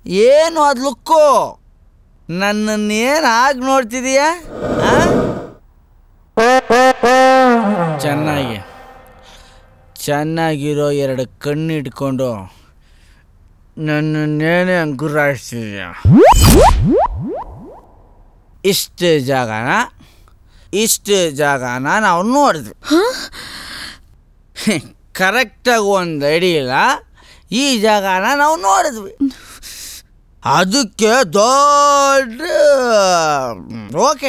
ಏನು ಅದು ಲುಕ್ಕು ನನ್ನನ್ನೇನು ಆಗಿ ನೋಡ್ತಿದೀಯ ಆ? ಚೆನ್ನಾಗಿ ಚೆನ್ನಾಗಿರೋ ಎರಡು ಕಣ್ಣು ಇಟ್ಕೊಂಡು ನನ್ನನ್ನೇನೆ ಗುರಾಯಿಸ್ತಿದೀಯ ಇಷ್ಟು ಜಾಗನ ಇಷ್ಟು ಜಾಗನ ನಾವು ನೋಡಿದ್ವಿ ಕರೆಕ್ಟಾಗಿ ಒಂದು ಅಡಿ ಇಲ್ಲ ಈ ಜಾಗನ ನಾವು ನೋಡಿದ್ವಿ ಅದಕ್ಕೆ ದೊಡ್ಡ ಓಕೆ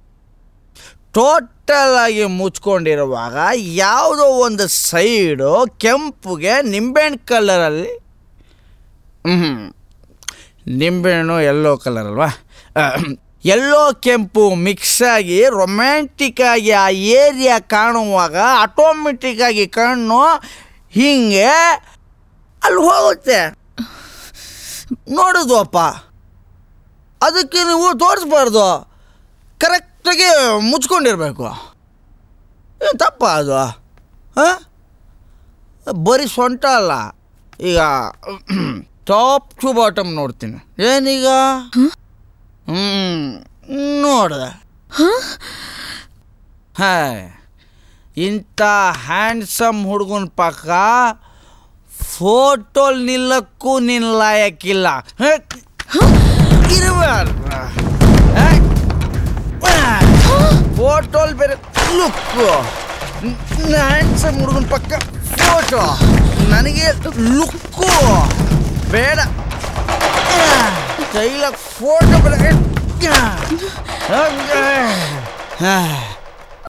ಟೋಟಲ್ ಆಗಿ ಮುಚ್ಕೊಂಡಿರುವಾಗ ಯಾವುದೋ ಒಂದು ಸೈಡು ಕೆಂಪುಗೆ ನಿಂಬೆಹಣ್ಣು ಕಲರಲ್ಲಿ ಹ್ಞೂ ನಿಂಬೆಹಣ್ಣು ಎಲ್ಲೋ ಕಲರ್ ಅಲ್ವಾ ಎಲ್ಲೋ ಕೆಂಪು ಮಿಕ್ಸ್ ಆಗಿ ರೊಮ್ಯಾಂಟಿಕ್ ಆಗಿ ಆ ಏರಿಯಾ ಕಾಣುವಾಗ ಆಟೋಮೆಟಿಕ್ ಆಗಿ ಕಣ್ಣು ಹಿಂಗೆ ಅಲ್ಲಿ ಹೋಗುತ್ತೆ ನೋಡಿದ್ವಪ್ಪ ಅದಕ್ಕೆ ನೀವು ತೋರಿಸ್ಬಾರ್ದು ಕರೆಕ್ಟಾಗಿ ಮುಚ್ಕೊಂಡಿರ್ಬೇಕು ಏನು ತಪ್ಪ ಅದು ಹಾಂ ಬರೀ ಸೊಂಟ ಅಲ್ಲ ಈಗ ಟಾಪ್ ಟು ಬಾಟಮ್ ನೋಡ್ತೀನಿ ಏನೀಗ ಹ್ಞೂ ನೋಡ್ದೆ ಹಾಯ್ ಇಂಥ ಹ್ಯಾಂಡ್ಸಮ್ ಹುಡುಗನ ಪಕ್ಕ ಫೋಟೋಲ್ ನಿಲ್ಲಕ್ಕೂ ನಿನ್ನ ಲಾಯಕ್ಕಿಲ್ಲ ಫೋಟೋಲ್ ಬೇರೆ ಲುಕ್ಕು ಹ್ಯಾಂಡ್ಸಮ್ ಹುಡುಗನ ಪಕ್ಕ ಫೋಟೋ ನನಗೆ ಲುಕ್ಕು ಬೇಡ ಕೈಲ ಫೋಟೋ ಬೇಡ